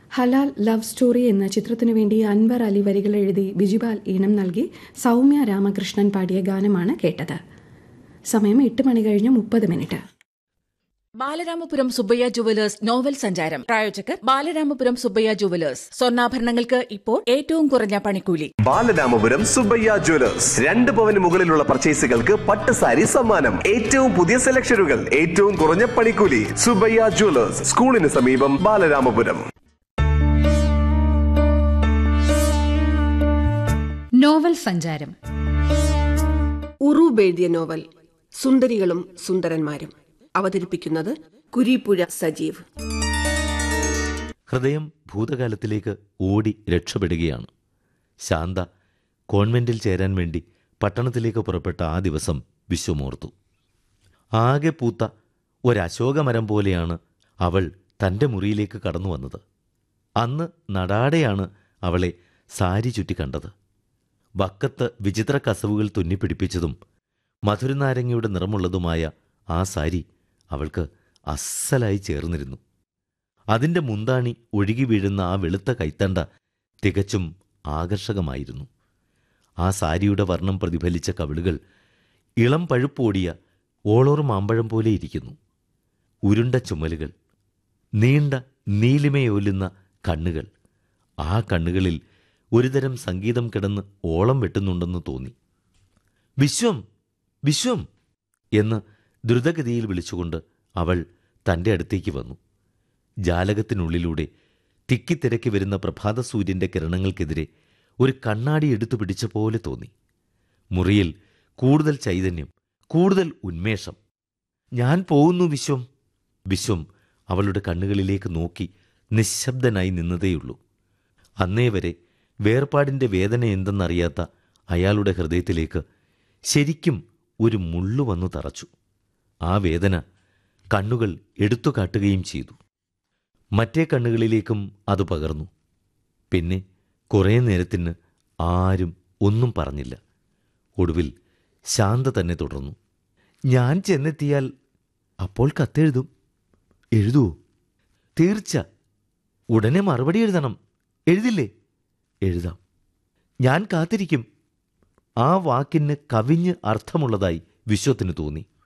ഹലാൽ love story എന്ന ചിത്രത്തിനു വേണ്ടി അൻവർ അലി വരികൾ എഴുതി ബിജുപാൽ ഈണം നൽകി സൗമ്യ രാമകൃഷ്ണൻ പാടിയ ഗാനമാണ് കേട്ടത് സമയം എട്ട് മണി കഴിഞ്ഞ് മുപ്പത് minute Balaramapuram Subbaiah jewellers novel സഞ്ചാരം പ്രായോജകർ ബാലരാമപുരം സുബ്ബയ്യ ജുവലേഴ്സ് സ്വർണ്ണാഭരണങ്ങൾക്ക് ഇപ്പോൾ ഏറ്റവും കുറഞ്ഞ പണിക്കൂലി ബാലരാമപുരം സുബ്ബയ്യ ജ്വല്ലേഴ്സ് രണ്ട് പവന് മുകളിലുള്ള പർച്ചേസുകൾക്ക് പട്ട് സാരി സമ്മാനം ഏറ്റവും പുതിയ സെലക്ഷനുകൾ ഏറ്റവും കുറഞ്ഞ പണിക്കൂലി സുബ്ബയ്യ ജ്വല്ലേഴ്സ് സ്കൂളിന് സമീപം ബാലരാമപുരം നോവൽ സഞ്ചാരം ഉറൂബ് എഴുതിയ നോവൽ സുന്ദരികളും സുന്ദരന്മാരും അവതരിപ്പിക്കുന്നത് കുരീപ്പുഴ സജീവ് ഹൃദയം ഭൂതകാലത്തിലേക്ക് ഓടി രക്ഷപ്പെടുകയാണ് ശാന്ത കോൺവെന്റിൽ ചേരാൻ വേണ്ടി പട്ടണത്തിലേക്ക് പുറപ്പെട്ട ആ ദിവസം വിശ്വമോർത്തു ആകെ പൂത്ത ഒരശോകമരം പോലെയാണ് അവൾ തൻ്റെ മുറിയിലേക്ക് കടന്നു വന്നത് അന്ന് നടാടെയാണ് അവളെ സാരി ചുറ്റി കണ്ടത് വക്കത്ത് വിചിത്ര കസവുകൾ തുന്നിപ്പിടിപ്പിച്ചതും മധുരനാരങ്ങയുടെ നിറമുള്ളതുമായ ആ സാരി അവൾക്ക് അസ്സലായി ചേർന്നിരുന്നു അതിൻ്റെ മുന്താണി ഒഴുകി വീഴുന്ന ആ വെളുത്ത കൈത്തണ്ട തികച്ചും ആകർഷകമായിരുന്നു ആ സാരിയുടെ വർണ്ണം പ്രതിഫലിച്ച കവിളുകൾ ഇളം പഴുപ്പോടിയ ഓളോർ മാമ്പഴം പോലെ ഇരിക്കുന്നു ഉരുണ്ട ചുമലുകൾ നീണ്ട നീലിമയൊല്ലുന്ന കണ്ണുകൾ ആ കണ്ണുകളിൽ ഒരുതരം സംഗീതം കിടന്ന് ഓളം വെട്ടുന്നുണ്ടെന്ന് തോന്നി വിശ്വം വിശ്വം എന്ന് ദ്രുതഗതിയിൽ വിളിച്ചുകൊണ്ട് അവൾ തൻ്റെ അടുത്തേക്ക് വന്നു ജാലകത്തിനുള്ളിലൂടെ തിക്കിത്തിരക്കി വരുന്ന പ്രഭാത സൂര്യൻ്റെ കിരണങ്ങൾക്കെതിരെ ഒരു കണ്ണാടി എടുത്തു പിടിച്ച പോലെ തോന്നി മുറിയിൽ കൂടുതൽ ചൈതന്യം കൂടുതൽ ഉന്മേഷം ഞാൻ പോകുന്നു വിശ്വം വിശ്വം അവളുടെ കണ്ണുകളിലേക്ക് നോക്കി നിശബ്ദനായി നിന്നതേയുള്ളൂ അന്നേ വരെ വേർപാടിൻ്റെ വേദന എന്തെന്നറിയാത്ത അയാളുടെ ഹൃദയത്തിലേക്ക് ശരിക്കും ഒരു മുള്ളു വന്നു തറച്ചു ആ വേദന കണ്ണുകൾ എടുത്തു കാട്ടുകയും ചെയ്തു മറ്റേ കണ്ണുകളിലേക്കും അത് പകർന്നു പിന്നെ കുറേ നേരത്തിന് ആരും ഒന്നും പറഞ്ഞില്ല ഒടുവിൽ ശാന്ത തന്നെ തുടർന്നു ഞാൻ ചെന്നെത്തിയാൽ അപ്പോൾ കത്തെഴുതും എഴുതുവോ തീർച്ച ഉടനെ മറുപടി എഴുതണം എഴുതില്ലേ എഴുതാം ഞാൻ കാത്തിരിക്കും ആ വാക്കിന് കവിഞ്ഞ് അർത്ഥമുള്ളതായി വിശ്വത്തിന് തോന്നി